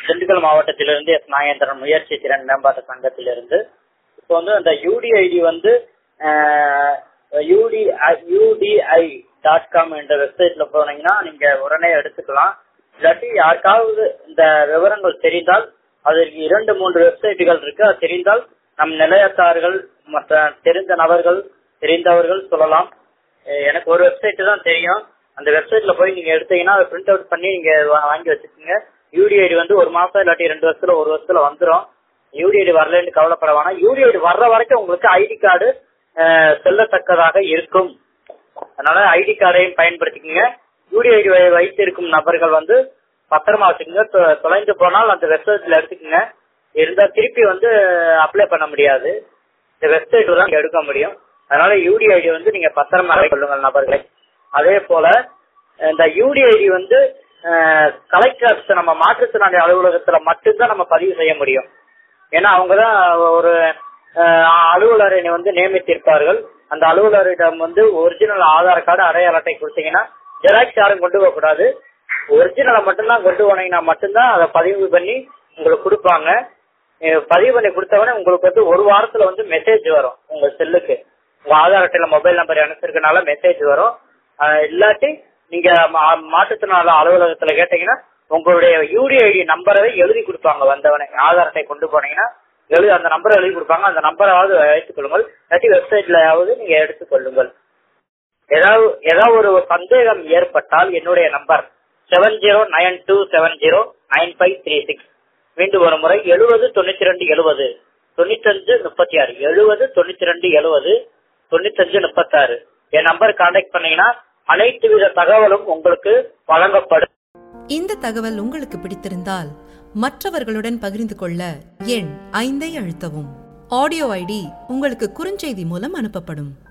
திண்டுக்கல் மாவட்டத்திலிருந்து எஸ் நாகேந்திரன் முயற்சி திறன் மேம்பாட்டு சங்கத்திலிருந்து இப்போ வந்து அந்த யூடிஐடி வந்து யூடிஐ யூடிஐ டாட் காம் என்ற வெப்சைட்ல போனீங்கன்னா நீங்க உடனே எடுத்துக்கலாம் இல்லாட்டி யாருக்காவது இந்த விவரங்கள் தெரிந்தால் அதற்கு இரண்டு மூன்று வெப்சைட்டுகள் இருக்கு அது தெரிந்தால் நம் நிலையத்தார்கள் மற்ற தெரிந்த நபர்கள் தெரிந்தவர்கள் சொல்லலாம் அஹ் எனக்கு ஒரு வெப்சைட் தான் தெரியும் அந்த வெப்சைட்ல போய் நீங்க எடுத்தீங்கன்னா அதை பிரிண்ட் அவுட் பண்ணி நீங்க வா- வாங்கி வச்சுக்கோங்க யூடிஐடி வந்து ஒரு மாசம் இல்லாட்டி ரெண்டு வருஷத்துல ஒரு வருஷத்துல வந்துரும் யூடிஐடி வரலன்னு கவலைப்பட வேணாம் யூடிஐடி வர்ற வரைக்கும் உங்களுக்கு ஐடி கார்டு செல்லத்தக்கதாக இருக்கும் அதனால ஐடி கார்டையும் பயன்படுத்திக்கங்க யூடிஐடி வைத்திருக்கும் நபர்கள் வந்து பத்திரமா வச்சுக்கோங்க தொ- தொலைந்து போனால் அந்த வெப்சைட்ல எடுத்துக்கோங்க இருந்தா திருப்பி வந்து அப்ளை பண்ண முடியாது இந்த வெப்சைட்ல தான் எடுக்க முடியும் அதனால யூடிஐடி வந்து நீங்க பத்திரமா கொள்ளுங்கள் நபர்களை அதே போல இந்த யூடிஐடி வந்து கலெக்டர்ஸ் நம்ம மாற்றுத்திறனாளி அலுவலகத்துல மட்டும்தான் நம்ம பதிவு செய்ய முடியும் ஏன்னா அவங்கதான் ஒரு அஹ், அலுவலரை வந்து நியமித்திருப்பார்கள் அந்த அலுவலரிடம் வந்து ஒரிஜினல் ஆதார் கார்டு அடையாள அட்டை கொடுத்தீங்கன்னா ஜெராக்ஸ் யாரும் கொண்டு போக கூடாது ஒரிஜினலை மட்டும்தான் கொண்டு போனீங்கன்னா மட்டும்தான் அதை பதிவு பண்ணி உங்களுக்கு கொடுப்பாங்க அஹ், பதிவு பண்ணி கொடுத்தவொடனே உங்களுக்கு வந்து ஒரு வாரத்துல வந்து மெசேஜ் வரும் உங்க செல்லுக்கு உங்க ஆதார் அட்டையில மொபைல் நம்பர் அனுப்பிச்சிருக்கனால மெசேஜ் வரும் அஹ், இல்லாட்டி நீங்க மா- மாற்றுத்திறனாளி அலுவலகத்துல கேட்டீங்கன்னா உங்களுடைய யூடிஐடி நம்பரை எழுதி கொடுப்பாங்க வந்தவனே ஆதார் அட்டை கொண்டு போனீங்கன்னா எழுதி அந்த நம்பரை எழுதி கொடுப்பாங்க அந்த நம்பராவது வைத்துக் கொள்ளுங்கள் இல்லாட்டி வெப்சைட்லயாவது நீங்க எடுத்துக் கொள்ளுங்கள் ஏதாவது ஏதாவது ஒரு சந்தேகம் ஏற்பட்டால் என்னுடைய number seven zero nine two seven zero nine five three six மீண்டும் ஒரு முறை எழுபது தொண்ணூத்தி ரெண்டு எழுபது தொண்ணூத்தஞ்சு முப்பத்தி ஆறு எழுபது தொண்ணூத்தி ரெண்டு எழுபது தொண்ணூத்தஞ்சு முப்பத்தாறு என் நம்பர் கான்டாக்ட் பண்ணீங்கன்னா அனைத்து வித தகவலும் உங்களுக்கு வழங்கப்படும் இந்த தகவல் உங்களுக்கு பிடித்திருந்தால் மற்றவர்களுடன் பகிர்ந்து கொள்ள எண் ஐந்தை அழுத்தவும் ஆடியோ ஐடி உங்களுக்கு குறுஞ்செய்தி மூலம் அனுப்பப்படும்